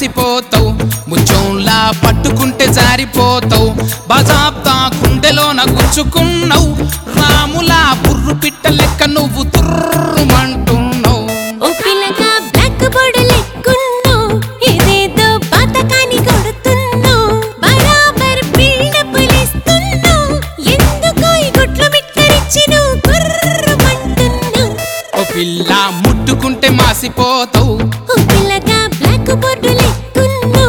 మాసిపోతావు ముచ్చంలా పట్టుకుంటే జారిపోతావు బజాబ్తా గుండెలోన గుచ్చుకున్నావు రాములా బుర్రు పిట్ట లెక్క నువ్వు తుర్రుమంటున్నావు ఓ పిల్లగా బ్లాక్ బోర్డ్ లెక్కున్నావు ఏదేదో పాతకాని కొడుతున్నావు బరాబర్ బిల్డప్ ఇస్తున్నావు ఎందుకో ఈ గుట్లు మిట్టరిచ్చి నువ్వు గుర్రమంటున్నావు ఓ పిల్ల ముట్టుకుంటే మాసిపోతావు ఓ పిల్లగా బ్లాక్ బోర్డ్ లెక్కున్నావు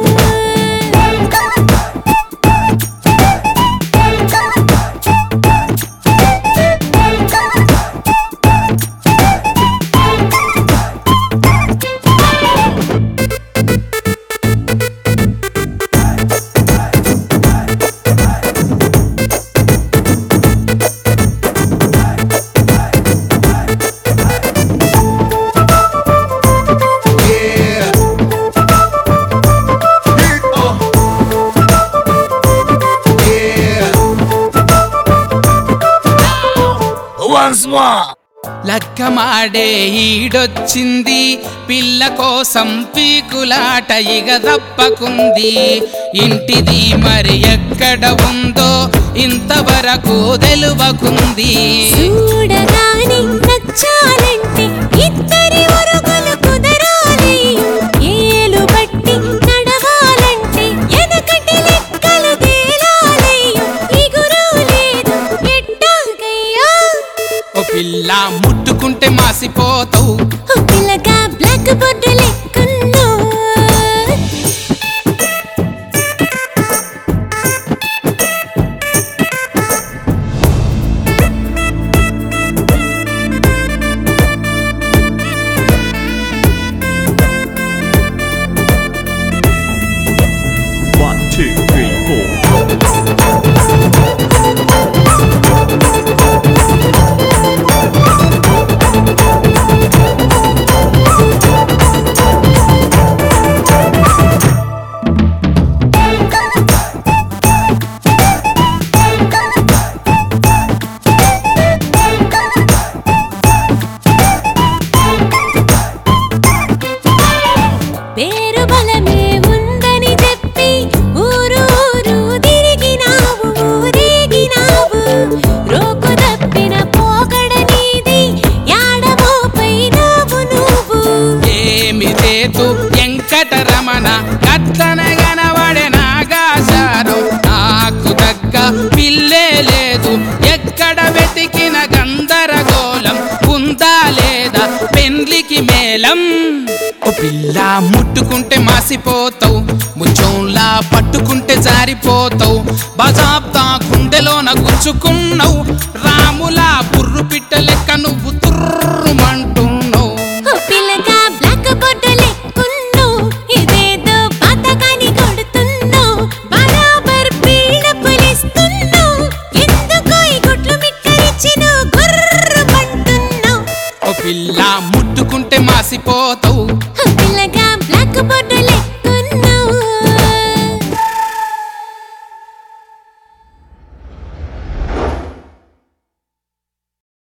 Once more. లగ్గమాడే ఈడొచ్చింది పిల్ల కోసం పీకులాట ఇగ తప్పకుంది ఇంటిది మరి ఎక్కడ ఉందో ఇంతవరకు తెలువకుంది చూడగానే నచ్చాలంటే ఇద్దరి ఒరుగులు కుదరాలి ఏలు బట్టి నడవాలంటే ఎనకటి లెక్కలు తేలాలి ఇగురు లేదు ఎట్టాగయ్యా ఓ పిల్ల ముట్టుకుంటే మాసిపోతావు ఓ పిల్లగా బ్లాక్ బోర్డు లెక్కున్నావు One, two, three, four. పేరు బలమే ఉందని చెప్పి ఊరు ఊరు తిరిగినావు ఊరేగినావు రోకు తప్పిన పోకడ నీది యాడమోపైనావు నువ్వు ఏమి రేతు వెంకటరమణ కత్తన గనబడే నాగాసారం నాకు తగ్గ పిల్లే లేదు ఎక్కడ వెతికిన గందరగోళం ఉందా లేదా పెండ్లికి మేళం ఓ పిల్ల ముట్టుకుంటే మాసిపోతావు ముచ్చంలా పట్టుకుంటే జారిపోతావు బజాబ్తా గుండెలోన గుచ్చుకున్నావు రాములా బుర్రు పిట్ట లెక్క నువ్వు తుర్రు